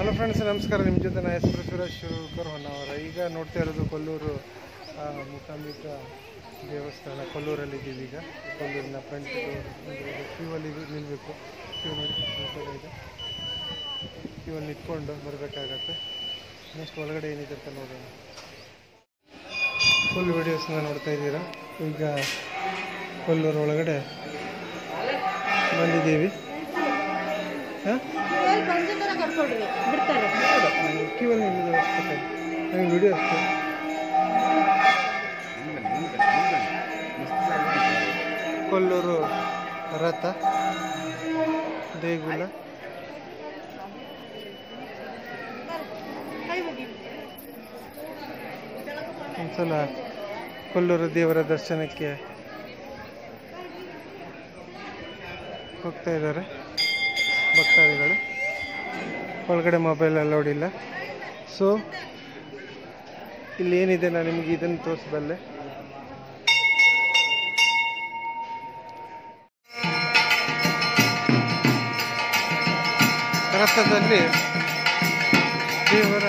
hello friends ನಮಸ್ಕಾರ ನಿಮ್ಮ ಜೊತೆ ನಾ ಎಸ್ ಪೃಥ್ವಿರಾಜ್ ಶಿವಕರ್ ಹೊನ್ನಾವರ ಈಗ ನೋಡ್ತಾ ಇರೋದು ಕೊಲ್ಲೂರು ಆ, ಮೂಕಾಂಬಿಕಾ ದೇವಸ್ಥಾನ ಕೊಲ್ಲೂರಲ್ಲಿ ಇದ್ದೀವಿ ಈಗ ಕೊಲ್ಲೂರಿನ ಫ್ರಂಟ್ ಕ್ಯೂ ಅಲ್ಲಿ ನಿಲ್ಲಬೇಕು ಕ್ಯೂ ನೋಡಿ ಈ ಕಡೆ ಇದೆ ಕ್ಯೂ ಅಲ್ಲಿ ನಿಂತ್ಕೊಂಡು ಬರಬೇಕಾಗತ್ತೆ ನೆಕ್ಸ್ಟ್ ಒಳಗಡೆ ಏನಿದೆ ಅಂತ ನೋಡೋಣ ಫುಲ್ ವಿಡಿಯೋಸ್ನ ನೋಡ್ತಾ ಇದ್ದೀರಾ ಈಗ ಕೊಲ್ಲೂರು ಒಳಗಡೆ ಬಂದಿದ್ದೀವಿ ಹಾಂ ಪಂಚತರ ಕರ್ಕೊಡ್ರಿ ಬಿಡ್ತಾರೆ ಕ್ಯೂ ಅಲ್ಲಿ ನಿಲ್ಲಿದೆ ಅಷ್ಟೇ ನನಗೆ ವಿಡಿಯೋ ಅಷ್ಟೇ ಕೊಲ್ಲೂರು ರಥ ದೇಗುಲ ಕೈ ಹೋಗಿ ಒಂದ್ಸಲ ಕೊಲ್ಲೂರು ದೇವರ ದರ್ಶನಕ್ಕೆ ಹೋಗ್ತಾ ಇದ್ದಾರೆ ಭಕ್ತಾದಿಗಳು ಒಳಗಡೆ ಮೊಬೈಲ್ ಅಲೌಡ್ ಇಲ್ಲ ಸೊ ಇಲ್ಲಿ ಏನಿದೆ ನಾನು ನಿಮಗೆ ಇದನ್ನು ತೋರಿಸಬಲ್ಲೆ ರಥದಲ್ಲಿ ದೇವರ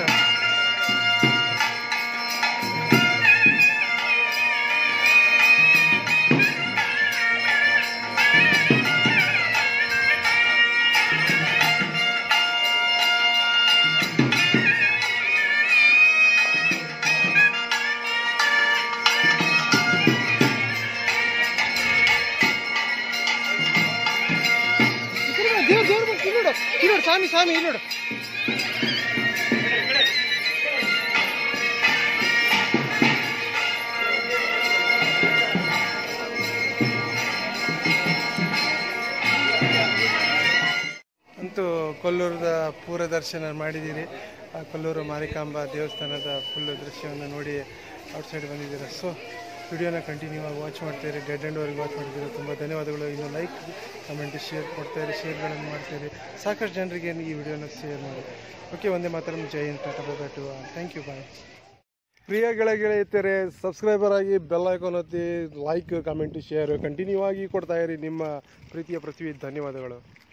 ದೇವ್ರು ದೇವ್ರು ಬಂತು ಇಲ್ಲಿ ನೋಡು ಇಲ್ಲಿ ನೋಡು ಸ್ವಾಮಿ ಸ್ವಾಮಿ ಇಲ್ಲಿ ನೋಡು ಅಂತೂ ಕೊಲ್ಲೂರದ ಪೂರ ದರ್ಶನ ಮಾಡಿದ್ದೀರಿ ಆ ಕೊಲ್ಲೂರು ಮಾರಿಕಾಂಬಾ ದೇವಸ್ಥಾನದ ಫುಲ್ ದೃಶ್ಯವನ್ನು ನೋಡಿ ಔಟ್ಸೈಡ್ ಬಂದಿದ್ದೀರಾ ಸೊ ವಿಡಿಯೋನ ಕಂಟಿನ್ಯೂ ಆಗಿ ವಾಚ್ ಮಾಡ್ತೀರಿ ಡೆಡ್ ಎಂಡ್ವರೆಗೆ ವಾಚ್ ಮಾಡಿದ್ದೀರಾ ತುಂಬ ಧನ್ಯವಾದಗಳು ಇನ್ನು ಲೈಕ್ ಕಮೆಂಟ್ ಶೇರ್ ಕೊಡ್ತಾಯಿರಿ ಶೇರ್ಗಳನ್ನು ಮಾಡ್ತೀರಿ ಸಾಕಷ್ಟು ಜನರಿಗೆ ಈ ವಿಡಿಯೋನ ಶೇರ್ ಮಾಡಿ ಓಕೆ ಒಂದೇ ಮಾತ್ರ ಜೈ ಅಂತ tata to thank you bye ಪ್ರಿಯ ಗೆಳೆಗೆಳೆಯುತ್ತಾರೆ ಸಬ್ಸ್ಕ್ರೈಬರ್ ಆಗಿ ಬೆಲ್ ಐಕಾನ್ ಒತ್ತಿ ಲೈಕ್ ಕಮೆಂಟ್ ಶೇರ್ ಕಂಟಿನ್ಯೂ ಆಗಿ ಕೊಡ್ತಾ ಇರಿ ನಿಮ್ಮ ಪ್ರೀತಿಯ ಪೃಥ್ವಿ ಧನ್ಯವಾದಗಳು